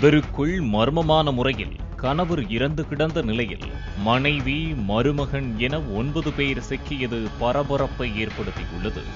இவருக்குள் மர்மமான முறையில் கணவர் இறந்து கிடந்த நிலையில் மனைவி மருமகன் என ஒன்பது பேர் சிக்கியது பரபரப்பை ஏற்படுத்தியுள்ளது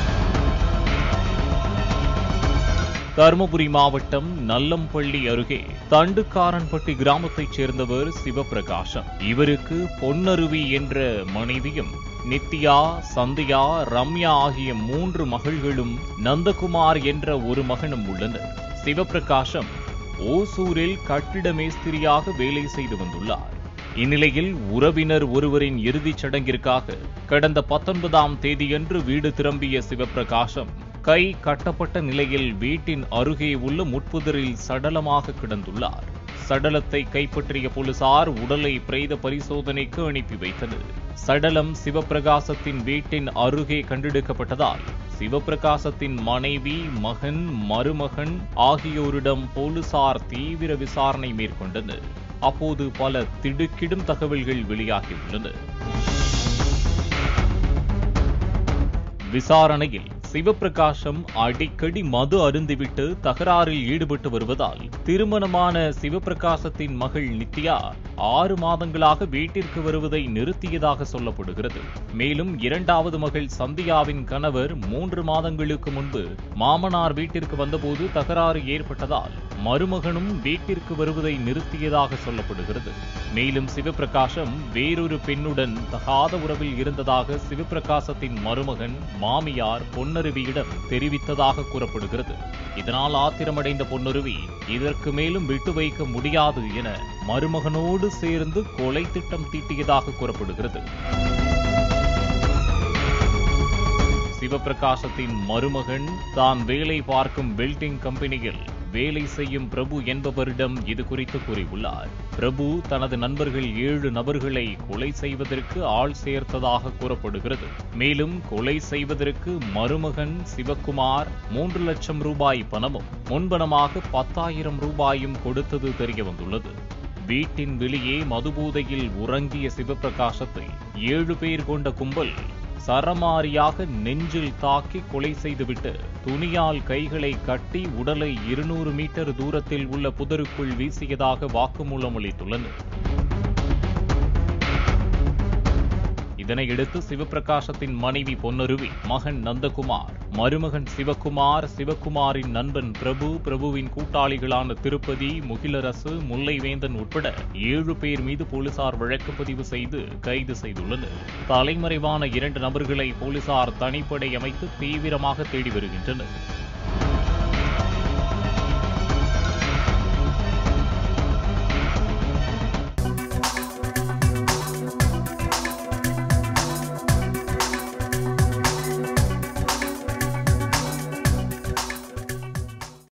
தருமபுரி மாவட்டம் நல்லம்பள்ளி அருகே தண்டுக்காரன்பட்டி கிராமத்தைச் சேர்ந்தவர் சிவபிரகாசம் இவருக்கு பொன்னருவி என்ற மனைவியும் நித்யா சந்தியா ரம்யா ஆகிய மூன்று மகள்களும் நந்தகுமார் என்ற ஒரு மகனும் உள்ளனர் சிவபிரகாசம் ஓசூரில் கட்டிட மேஸ்திரியாக வேலை செய்து வந்துள்ளார் இந்நிலையில் உறவினர் ஒருவரின் இறுதிச் சடங்கிற்காக கடந்த பத்தொன்பதாம் தேதியன்று வீடு திரும்பிய சிவபிரகாசம் கை கட்டப்பட்ட நிலையில் வீட்டின் அருகே உள்ள முட்புதரில் சடலமாக கிடந்துள்ளார் சடலத்தை கைப்பற்றிய போலீசார் உடலை பிரேத பரிசோதனைக்கு அனுப்பி வைத்தனர் சடலம் சிவபிரகாசத்தின் வீட்டின் அருகே கண்டெடுக்கப்பட்டதால் சிவபிரகாசத்தின் மனைவி மகன் மருமகன் ஆகியோரிடம் போலீசார் தீவிர விசாரணை மேற்கொண்டனர் அப்போது பல திடுக்கிடும் தகவல்கள் வெளியாகியுள்ளன விசாரணையில் சிவபிரகாசம் அடிக்கடி மது அருந்திவிட்டு தகராறில் ஈடுபட்டு வருவதால் திருமணமான சிவபிரகாசத்தின் மகள் நித்யா ஆறு மாதங்களாக வீட்டிற்கு வருவதை நிறுத்தியதாக சொல்லப்படுகிறது மேலும் இரண்டாவது மகள் சந்தியாவின் கணவர் மூன்று மாதங்களுக்கு முன்பு மாமனார் வீட்டிற்கு வந்தபோது தகராறு ஏற்பட்டதால் மருமகனும் வீட்டிற்கு வருவதை நிறுத்தியதாக சொல்லப்படுகிறது மேலும் சிவபிரகாசம் வேறொரு பெண்ணுடன் தகாத உறவில் இருந்ததாக சிவபிரகாசத்தின் மருமகன் மாமியார் பொன்னருவியிடம் தெரிவித்ததாக கூறப்படுகிறது இதனால் ஆத்திரமடைந்த பொன்னருவி இதற்கு மேலும் விட்டு வைக்க முடியாது என மருமகனோடு சேர்ந்து கொலை திட்டம் தீட்டியதாக கூறப்படுகிறது சிவபிரகாசத்தின் மருமகன் தான் வேலை பார்க்கும் வெல்டிங் கம்பெனியில் வேலை செய்யும் பிரபு என்பவரிடம் இது குறித்து கூறியுள்ளார் பிரபு தனது நண்பர்கள் ஏழு நபர்களை கொலை செய்வதற்கு ஆள் சேர்த்ததாக கூறப்படுகிறது மேலும் கொலை செய்வதற்கு மருமகன் சிவக்குமார் மூன்று லட்சம் ரூபாய் பணமும் முன்பணமாக பத்தாயிரம் ரூபாயும் கொடுத்தது தெரியவந்துள்ளது வீட்டின் வெளியே மதுபூதையில் உறங்கிய சிவபிரகாசத்தை ஏழு பேர் கொண்ட கும்பல் சரமாரியாக நெஞ்சில் தாக்கி கொலை செய்துவிட்டு துணியால் கைகளை கட்டி உடலை இருநூறு மீட்டர் தூரத்தில் உள்ள புதருக்குள் வீசியதாக வாக்குமூலம் அளித்துள்ளனர் இதனையடுத்து சிவபிரகாசத்தின் மனைவி பொன்னருவி மகன் நந்தகுமார் மருமகன் சிவகுமார் சிவகுமாரின் நண்பன் பிரபு பிரபுவின் கூட்டாளிகளான திருப்பதி முகிலரசு முல்லைவேந்தன் உட்பட ஏழு பேர் மீது போலீசார் வழக்கு பதிவு செய்து கைது செய்துள்ளனர் தலைமறைவான இரண்டு நபர்களை போலீசார் தனிப்படை அமைத்து தீவிரமாக தேடி வருகின்றனர்